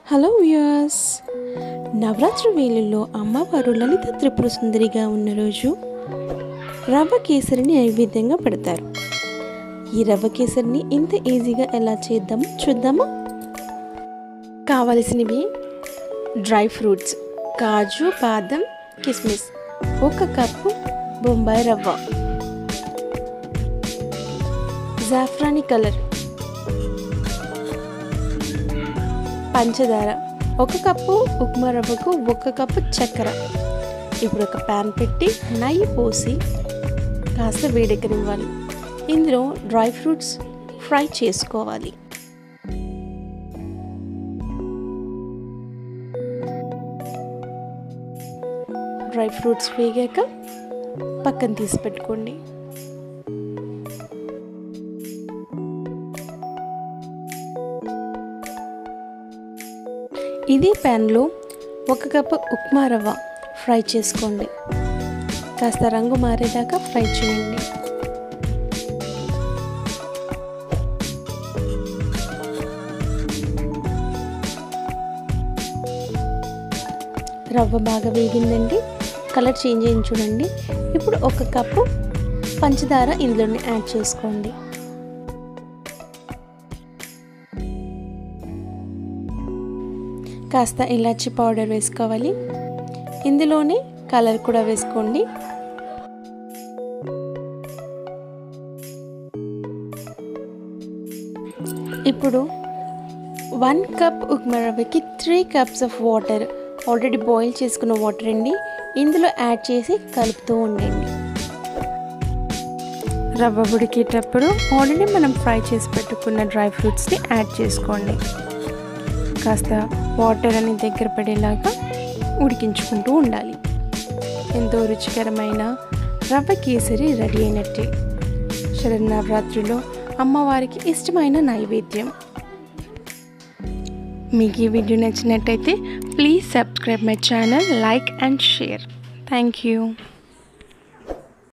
hello viewers Navratri వేళల్లో అమ్మవారు లలిత త్రిపుర సుందరిగా ఉన్న రోజు రవ్వ కేసరిని నైవేద్యంగా పెడతారు ఈ రవ్వ కేసరిని ఇంత ఈజీగా ఎలా చేద్దామో చూద్దామా కావలసినవి డ్రై ఫ్రూట్స్ కాజు బాదం కిస్మిస్ ఒక కప్పు బొంబాయి రవ్వ జాఫ్రాని కలర్ పంచదార ఒక కప్పు ఉప్మా రవ్వకు ఒక కప్పు చక్కెర ఇప్పుడు ఒక ప్యాన్ పెట్టి నెయ్యి పోసి కాస్త వేడెక్కనివ్వాలి ఇందులో డ్రై ఫ్రూట్స్ ఫ్రై చేసుకోవాలి డ్రై ఫ్రూట్స్ వేగాక పక్కన తీసి పెట్టుకోండి ఇదే ప్యాన్లో ఒక కప్పు ఉప్మా రవ్వ ఫ్రై చేసుకోండి కాస్త రంగు మారేదాకా ఫ్రై చేయండి రవ్వ బాగా వేగిందండి కలర్ చేంజ్ అయింది చూడండి ఇప్పుడు ఒక కప్పు పంచదార ఇందులోనే యాడ్ చేసుకోండి కాస్త ఇలాచి పౌడర్ వేసుకోవాలి ఇందులోనే కలర్ కూడా వేసుకోండి ఇప్పుడు వన్ కప్ ఉప్మా రవ్వకి three cups of water already boil చేసుకున్న వాటర్ అండి ఇందులో యాడ్ చేసి కలుపుతూ ఉండండి రవ్వ ఉడికేటప్పుడు ఆల్రెడీ మనం ఫ్రై చేసి పెట్టుకున్న డ్రై ఫ్రూట్స్ని యాడ్ చేసుకోండి కాస్త వాటర్ అని దగ్గర పడేలాగా ఉడికించుకుంటూ ఉండాలి ఎంతో రుచికరమైన రవ్వ కేసరి రెడీ అయినట్టే శరన్నవరాత్రిలో అమ్మవారికి ఇష్టమైన నైవేద్యం మీకు ఈ వీడియో నచ్చినట్టయితే please subscribe my channel like and share thank you